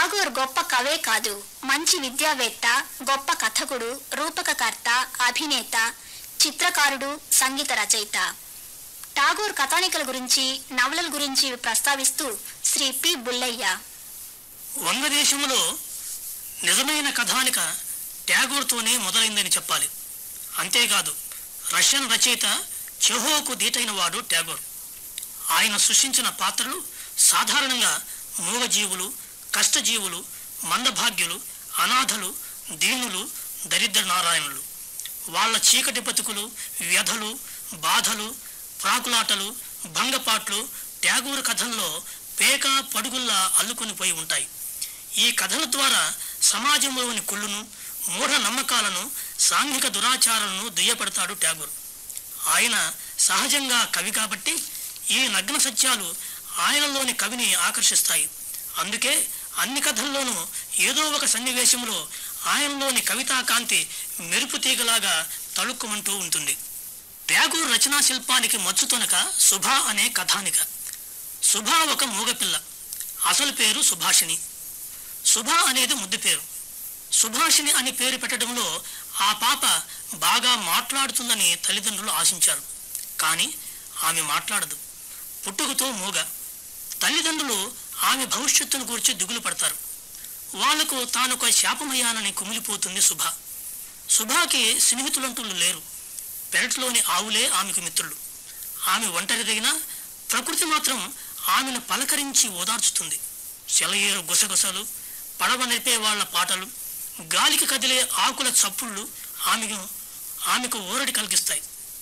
టాగోర్ గొప్ప కవే కాదు మంచి విద్యావేత్త గొప్ప కథకుడు రూపకకర్త అభినేత చిత్రకారుడు సంగీత రచయిత టాగోర్ కథానికల గురించి నవలల గురించి ప్రస్తావిస్తూ శ్రీ పి బుల్లయ్య వంగదేశంలో నిజమైన కథానిక ట్యాగోర్తోనే మొదలైందని చెప్పాలి అంతేకాదు రష్యన్ రచయిత చెహోకు దీటైన వాడు ట్యాగోర్ ఆయన సృష్టించిన పాత్రలు సాధారణంగా మూగజీవులు కష్టజీవులు మందభాగ్యులు అనాథలు దీనులు దరిద్ర నారాయణులు వాళ్ళ చీకటి బతుకులు వ్యధలు బాధలు ప్రాకులాటలు భంగపాట్లు ట్యాగూర్ కథల్లో పేక పడుగుల్లా అల్లుకొని పోయి ఉంటాయి ఈ కథల ద్వారా సమాజంలోని కుళ్ళును మూఢ నమ్మకాలను సాంఘిక దురాచారాలను దుయ్యపడతాడు ట్యాగూర్ ఆయన సహజంగా కవి కాబట్టి ఈ నగ్న సత్యాలు ఆయనలోని కవిని ఆకర్షిస్తాయి అందుకే అన్ని కథల్లోనూ ఏదో ఒక సన్నివేశంలో ఆయనలోని కవితా కాంతి మెరుపు తీగలాగా తళుక్కుమంటూ ఉంటుంది ట్యాగూర్ రచనా శిల్పానికి మచ్చుతొనక సుభా అనే కథానిక సుభా ఒక మూగపిల్ల అసలు పేరు సుభాషిణి సుభా అనేది ముద్దు పేరు సుభాషిణి అని పేరు పెట్టడంలో ఆ పాప బాగా మాట్లాడుతుందని తల్లిదండ్రులు ఆశించారు కానీ ఆమె మాట్లాడదు పుట్టుకతో మూగ తల్లిదండ్రులు ఆమె భవిష్యత్తును గురించి దిగులు పడతారు వాళ్లకు తానొక శాపమయ్యానని కుమిలిపోతుంది సుభ సుభాకి స్నేహితులంటూ లేరు పెరట్లోని ఆవులే ఆమెకు మిత్రులు ఆమె ఒంటరిదైనా ప్రకృతి మాత్రం ఆమెను పలకరించి ఓదార్చుతుంది సెలయేరు గుసగుసలు పడవ నడిపే వాళ్ళ పాటలు గాలికి కదిలే ఆకుల చప్పుళ్ళు ఆమెకు ఆమెకు ఊరడి కలిగిస్తాయి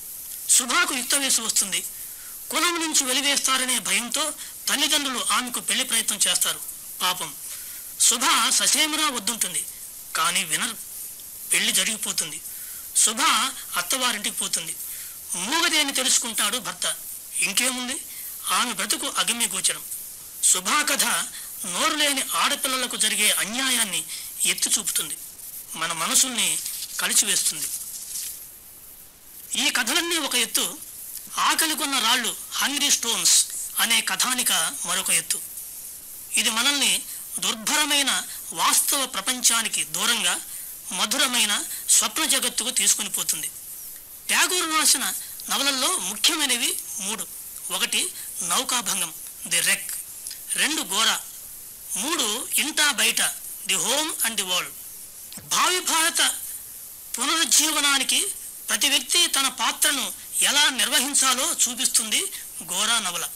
సుభాకు యుక్త వయసు వస్తుంది కులం నుంచి వెలివేస్తారనే భయంతో తల్లిదండ్రులు ఆమెకు పెళ్లి ప్రయత్నం చేస్తారు పాపం శుభ ససేమరా వద్దుంటుంది కానీ వినరు పెళ్లి జరిగిపోతుంది శుభ అత్తవారింటికి పోతుంది మూగది అని తెలుసుకుంటాడు భర్త ఇంకేముంది ఆమె బ్రతుకు అగమ్య గోచరం శుభా కథ నోరు లేని ఆడపిల్లలకు జరిగే అన్యాయాన్ని ఎత్తి చూపుతుంది మన మనసుల్ని కలిచివేస్తుంది ఈ కథలన్నీ ఒక ఎత్తు ఆకలి కొన్న రాళ్ళు హంగ్రీ స్టోన్స్ అనే కథానిక మరొక ఎత్తు ఇది మనల్ని దుర్భరమైన వాస్తవ ప్రపంచానికి దూరంగా మధురమైన స్వప్న జగత్తుకు తీసుకుని పోతుంది ట్యాగూర్ రాసిన నవలల్లో ముఖ్యమైనవి మూడు ఒకటి నౌకాభంగం ది రెక్ రెండు గోర మూడు ఇంటా బయట the home and the world భావి భారత పునరుజ్జీవనానికి ప్రతి వ్యక్తి తన పాత్రను ఎలా నిర్వహించాలో చూపిస్తుంది గోరా నవల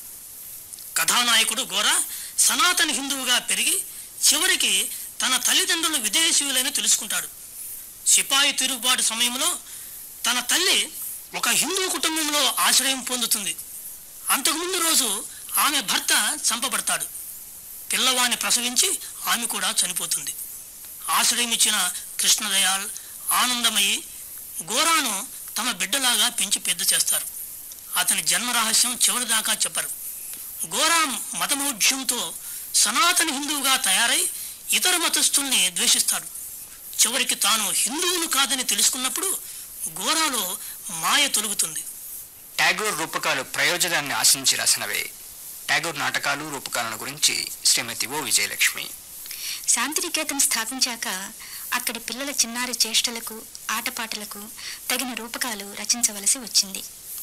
కథానాయకుడు గోరా సనాతన హిందువుగా పెరిగి చివరికి తన తల్లిదండ్రులు విదేశీయులని తెలుసుకుంటాడు సిపాయి తిరుగుబాటు సమయంలో తన తల్లి ఒక హిందూ కుటుంబంలో ఆశ్రయం పొందుతుంది అంతకుముందు రోజు ఆమె భర్త చంపబడతాడు పిల్లవాణ్ణి ప్రసవించి ఆమె కూడా చనిపోతుంది ఆశ్రయం ఇచ్చిన కృష్ణదయాల్ ఆనందమయి గోరాను తమ బిడ్డలాగా పెంచి పెద్ద చేస్తారు అతని జన్మ రహస్యం చివరిదాకా చెప్పరు గోరా మతమౌఢ్యంతో సనాతన హిందువుగా తయారై ఇతర మతస్థుల్ని ద్వేషిస్తాడు చివరికి తాను హిందువును కాదని తెలుసుకున్నప్పుడు గోరాలో మాయ తొలుగుతుంది ట్యాగోర్ రూపకాలు ప్రయోజనాన్ని ఆశించి రాసినవే ట్యాగోర్ నాటకాలు రూపకాలను గురించి శ్రీమతి ఓ విజయలక్ష్మి శాంతినికేతన్ స్థాపించాక అక్కడి పిల్లల చిన్నారి చేష్టలకు ఆటపాటలకు తగిన రూపకాలు రచించవలసి వచ్చింది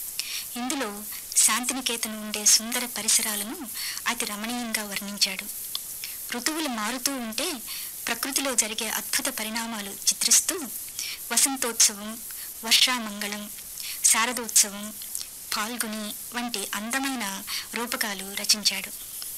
ఇందులో శాంతినికేతన్ ఉండే సుందర పరిసరాలను అతి రమణీయంగా వర్ణించాడు ఋతువులు మారుతూ ఉంటే ప్రకృతిలో జరిగే అద్భుత పరిణామాలు చిత్రిస్తూ వసంతోత్సవం వర్షామంగళం శారదోత్సవం పాల్గొని వంటి అందమైన రూపకాలు రచించాడు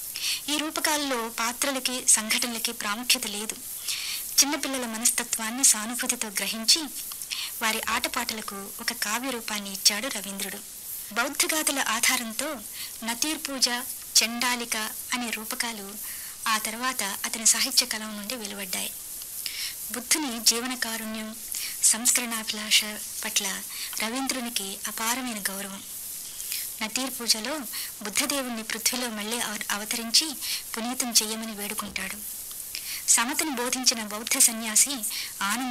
ఈ రూపకాలలో పాత్రలకి సంఘటనలకి ప్రాముఖ్యత లేదు చిన్నపిల్లల మనస్తత్వాన్ని సానుభూతితో గ్రహించి వారి ఆటపాటలకు ఒక కావ్య రూపాన్ని ఇచ్చాడు రవీంద్రుడు బౌద్ధగాథల ఆధారంతో నతీర్ పూజ చండాలిక అనే రూపకాలు ఆ తర్వాత అతని సాహిత్య కలం నుండి వెలువడ్డాయి బుద్ధుని జీవన కారుణ్యం సంస్కరణాభిలాష పట్ల రవీంద్రునికి అపారమైన గౌరవం నతీర్ పూజలో బుద్ధదేవుణ్ణి పృథ్వీలో మళ్ళీ అవ- అవతరించి పునీతం చెయ్యమని వేడుకుంటాడు సమతను బోధించిన బౌద్ధ సన్యాసి ఆనంద